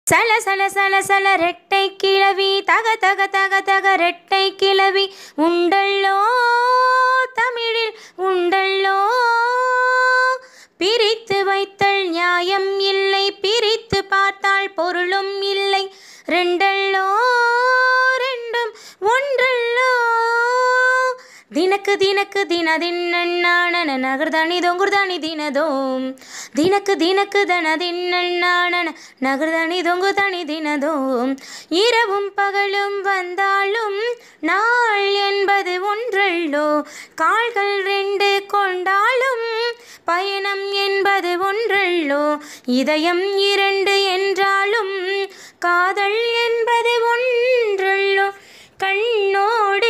சல சல சல சல ரெட்டை கிழவி தக தக தக தக ரெட்டை கிழவி உண்டல்லோ தமிழில் உண்டல்லோ பிரித்து வைத்தல் நியாயம் இல்லை பிரித்து பார்த்தால் பொருளும் இல்லை ரெண்டல்லோ ரெண்டும் ஒன்றல்லோ ದಿನಕ್ಕೆ ದಿನಕ್ಕೆ ದಿನ ದಿನ್ನಣ್ಣಾಣನ ನಗರದಾಣಿ ದೊಂಗುರ್ದಾಣಿ ದಿನದೋಂ ದಿನಕ್ಕೆ ದಿನಕ್ಕೆ ದನ ದಿನ್ನಣ್ಣாணன நகர்தானி தொங்கு தனி தினதோம் இரவும் பகலும் வந்தாலும் நாள் என்பது ஒன்றல்லோ கால்கள் ரெண்டு கொண்டாலும் பயணம் என்பது ஒன்றல்லோ இதயம் இரண்டு என்றாலும் காதல் என்பது ஒன்றல்லோ கண்ணோடு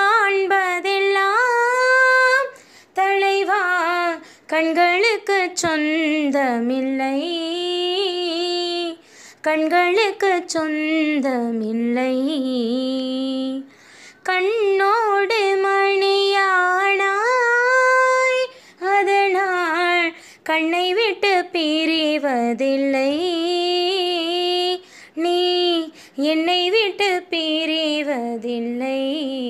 காண்பதெல்லாம் தலைவா கண்களுக்கு சொந்தமில்லை கண்களுக்கு சொந்தமில்லை கண்ணோடு மணியானாய் அதனால் கண்ணை விட்டு பிரிவதில்லை நீ என்னை விட்டு பிரிவதில்லை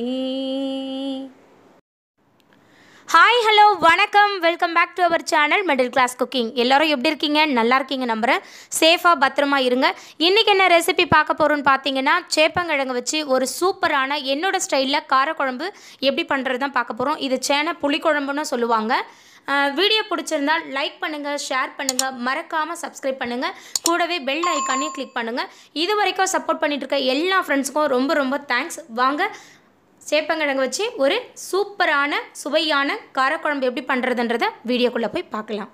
ஹாய் ஹலோ வணக்கம் welcome back to our channel middle class cooking எல்லாரும் எப்படி இருக்கீங்க நல்லா இருக்கீங்க நம்புகிறேன் சேஃபாக பத்திரமா இருங்க இன்றைக்கி என்ன ரெசிபி பார்க்க போகிறோன்னு பார்த்தீங்கன்னா சேப்பங்கிழங்கு வச்சு ஒரு சூப்பரான என்னோட ஸ்டைலில் காரக்குழம்பு எப்படி பண்ணுறது தான் பார்க்க போகிறோம் இது சேனை புளிக்குழம்புன்னு சொல்லுவாங்க வீடியோ பிடிச்சிருந்தால் லைக் பண்ணுங்கள் ஷேர் பண்ணுங்கள் மறக்காமல் சப்ஸ்கிரைப் பண்ணுங்கள் கூடவே பெல் ஐக்கானையும் கிளிக் பண்ணுங்கள் இது வரைக்கும் சப்போர்ட் பண்ணிட்டு இருக்க எல்லா ஃப்ரெண்ட்ஸுக்கும் ரொம்ப ரொம்ப தேங்க்ஸ் வாங்க சேப்பங்கிழங்கு வச்சு ஒரு சூப்பரான சுவையான காரக்குழம்பு எப்படி பண்ணுறதுன்றத வீடியோக்குள்ளே போய் பார்க்கலாம்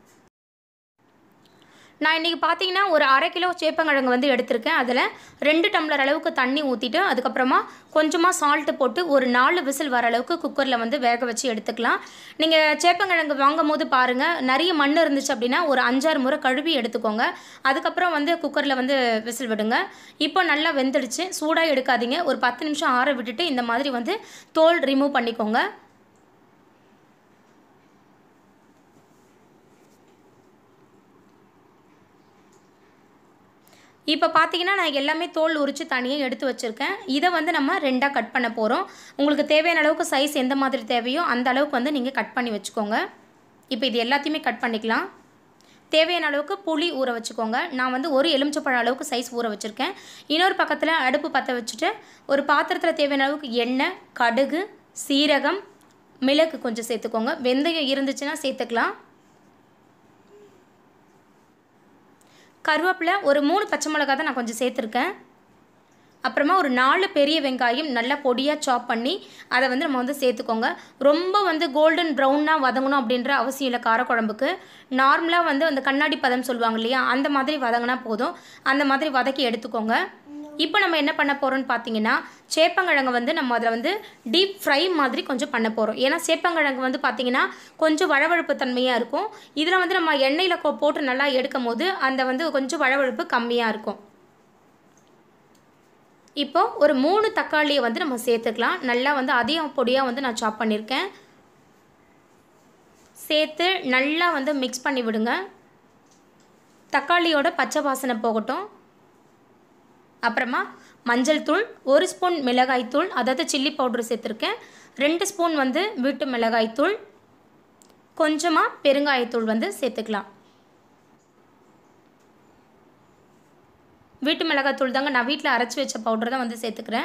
நான் இன்றைக்கி பார்த்தீங்கன்னா ஒரு அரை கிலோ சேப்பங்கிழங்கு வந்து எடுத்திருக்கேன் அதில் ரெண்டு டம்ளர் அளவுக்கு தண்ணி ஊற்றிட்டு அதுக்கப்புறமா கொஞ்சமாக சால்ட்டு போட்டு ஒரு நாலு விசில் வர அளவுக்கு குக்கரில் வந்து வேக வச்சு எடுத்துக்கலாம் நீங்கள் சேப்பங்கிழங்கு வாங்கும் போது பாருங்கள் நிறைய மண் இருந்துச்சு அப்படின்னா ஒரு அஞ்சாறு முறை கழுவி எடுத்துக்கோங்க அதுக்கப்புறம் வந்து குக்கரில் வந்து விசில் விடுங்க இப்போ நல்லா வெந்துடுச்சு சூடாக எடுக்காதீங்க ஒரு பத்து நிமிஷம் ஆற விட்டுட்டு இந்த மாதிரி வந்து தோல் ரிமூவ் பண்ணிக்கோங்க இப்போ பார்த்தீங்கன்னா நான் எல்லாமே தோல் உரித்து தனியாக எடுத்து வச்சுருக்கேன் இதை வந்து நம்ம ரெண்டாக கட் பண்ண போகிறோம் உங்களுக்கு தேவையான அளவுக்கு சைஸ் எந்த மாதிரி தேவையோ அந்த அளவுக்கு வந்து நீங்கள் கட் பண்ணி வச்சுக்கோங்க இப்போ இது எல்லாத்தையுமே கட் பண்ணிக்கலாம் தேவையான அளவுக்கு புளி ஊற வச்சுக்கோங்க நான் வந்து ஒரு எலுமிச்சப்பழம் அளவுக்கு சைஸ் ஊற வச்சுருக்கேன் இன்னொரு பக்கத்தில் அடுப்பு பற்ற வச்சுட்டு ஒரு பாத்திரத்தில் தேவையான அளவுக்கு எண்ணெய் கடுகு சீரகம் மிளகு கொஞ்சம் சேர்த்துக்கோங்க வெந்தயம் இருந்துச்சுன்னா சேர்த்துக்கலாம் கருவேப்பிலை ஒரு மூணு பச்சை மிளகா தான் நான் கொஞ்சம் சேர்த்துருக்கேன் அப்புறமா ஒரு நாலு பெரிய வெங்காயம் நல்லா பொடியாக சாப் பண்ணி அதை வந்து நம்ம வந்து சேர்த்துக்கோங்க ரொம்ப வந்து கோல்டன் ப்ரௌனாக வதங்கணும் அப்படின்ற அவசியம் இல்லை காரக்குழம்புக்கு நார்மலாக வந்து அந்த கண்ணாடி பதம் சொல்லுவாங்க இல்லையா அந்த மாதிரி வதங்கினா போதும் அந்த மாதிரி வதக்கி எடுத்துக்கோங்க இப்போ நம்ம என்ன பண்ண போகிறோம்னு பார்த்தீங்கன்னா சேப்பங்கிழங்கு வந்து நம்ம அதில் வந்து டீப் ஃப்ரை மாதிரி கொஞ்சம் பண்ண போகிறோம் ஏன்னா சேப்பங்கிழங்கு வந்து பார்த்திங்கன்னா கொஞ்சம் வழவழுப்பு தன்மையாக இருக்கும் இதில் வந்து நம்ம எண்ணெயில் போட்டு நல்லா எடுக்கும் போது அந்த வந்து கொஞ்சம் வழவழுப்பு கம்மியாக இருக்கும் இப்போ ஒரு மூணு தக்காளியை வந்து நம்ம சேர்த்துக்கலாம் நல்லா வந்து அதையும் பொடியாக வந்து நான் சாப் பண்ணியிருக்கேன் சேர்த்து நல்லா வந்து மிக்ஸ் பண்ணி விடுங்க தக்காளியோட பச்சை வாசனை போகட்டும் அப்புறமா மஞ்சள் தூள் ஒரு ஸ்பூன் மிளகாய் தூள் அதாவது சில்லி பவுட்ரு சேர்த்துருக்கேன் ரெண்டு ஸ்பூன் வந்து வீட்டு மிளகாய் தூள் கொஞ்சமாக பெருங்காயத்தூள் வந்து சேர்த்துக்கலாம் வீட்டு மிளகாத்தூள் தாங்க நான் வீட்டில் அரைச்சி வச்ச பவுடர் தான் வந்து சேர்த்துக்கிறேன்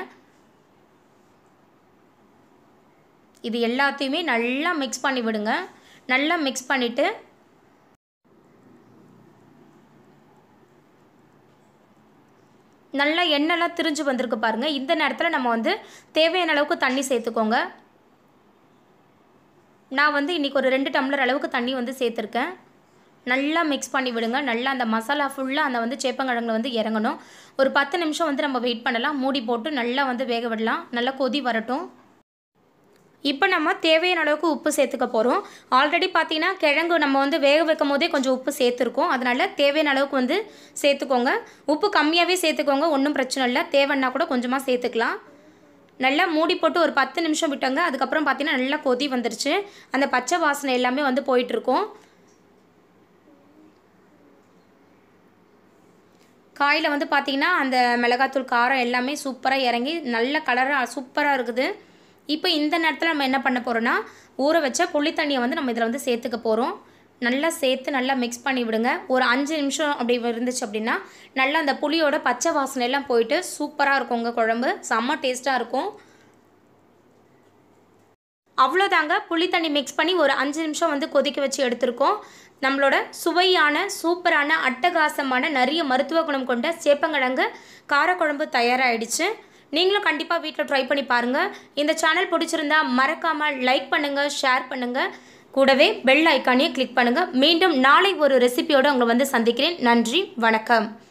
இது எல்லாத்தையுமே நல்லா மிக்ஸ் பண்ணி விடுங்க நல்லா மிக்ஸ் பண்ணிவிட்டு நல்லா எண்ணெய்லாம் திரிஞ்சு வந்திருக்கு பாருங்கள் இந்த நேரத்தில் நம்ம வந்து தேவையான அளவுக்கு தண்ணி சேர்த்துக்கோங்க நான் வந்து இன்றைக்கி ஒரு ரெண்டு டம்ளர் அளவுக்கு தண்ணி வந்து சேர்த்துருக்கேன் நல்லா மிக்ஸ் பண்ணி விடுங்க நல்லா அந்த மசாலா ஃபுல்லாக அந்த வந்து சேப்பங்கிழங்குல வந்து இறங்கணும் ஒரு பத்து நிமிஷம் வந்து நம்ம வெயிட் பண்ணலாம் மூடி போட்டு நல்லா வந்து வேக விடலாம் நல்லா கொதி வரட்டும் இப்போ நம்ம தேவையான அளவுக்கு உப்பு சேர்த்துக்க போகிறோம் ஆல்ரெடி பார்த்தீங்கன்னா கிழங்கு நம்ம வந்து வேக வைக்கும் போதே கொஞ்சம் உப்பு சேர்த்துருக்கோம் அதனால் தேவையான அளவுக்கு வந்து சேர்த்துக்கோங்க உப்பு கம்மியாகவே சேர்த்துக்கோங்க ஒன்றும் பிரச்சனை இல்லை தேவைன்னா கூட கொஞ்சமாக சேர்த்துக்கலாம் நல்லா மூடி போட்டு ஒரு பத்து நிமிஷம் விட்டோங்க அதுக்கப்புறம் பார்த்தீங்கன்னா நல்லா கொதி வந்துருச்சு அந்த பச்சை வாசனை எல்லாமே வந்து போயிட்டுருக்கோம் காயில் வந்து பார்த்திங்கன்னா அந்த மிளகாத்தூள் காரம் எல்லாமே சூப்பராக இறங்கி நல்ல கலராக சூப்பராக இருக்குது இப்போ இந்த நேரத்தில் நம்ம என்ன பண்ண போகிறோன்னா ஊற வச்ச புளி தண்ணியை வந்து நம்ம இதில் வந்து சேர்த்துக்க போகிறோம் நல்லா சேர்த்து நல்லா மிக்ஸ் பண்ணி விடுங்க ஒரு அஞ்சு நிமிஷம் அப்படி இருந்துச்சு அப்படின்னா நல்லா அந்த புளியோட பச்சை வாசனை எல்லாம் போயிட்டு சூப்பராக இருக்கும் உங்கள் குழம்பு செம்ம டேஸ்ட்டாக இருக்கும் அவ்வளோதாங்க புளி தண்ணி மிக்ஸ் பண்ணி ஒரு அஞ்சு நிமிஷம் வந்து கொதிக்க வச்சு எடுத்திருக்கோம் நம்மளோட சுவையான சூப்பரான அட்டகாசமான நிறைய மருத்துவ குணம் கொண்ட சேப்பங்கிழங்கு காரக்குழம்பு தயாராகிடுச்சு நீங்களும் கண்டிப்பாக வீட்டில் ட்ரை பண்ணி பாருங்கள் இந்த சேனல் பிடிச்சிருந்தா மறக்காமல் லைக் பண்ணுங்கள் ஷேர் பண்ணுங்கள் கூடவே பெல் ஐக்கானையும் கிளிக் பண்ணுங்கள் மீண்டும் நாளை ஒரு ரெசிபியோடு உங்களை வந்து சந்திக்கிறேன் நன்றி வணக்கம்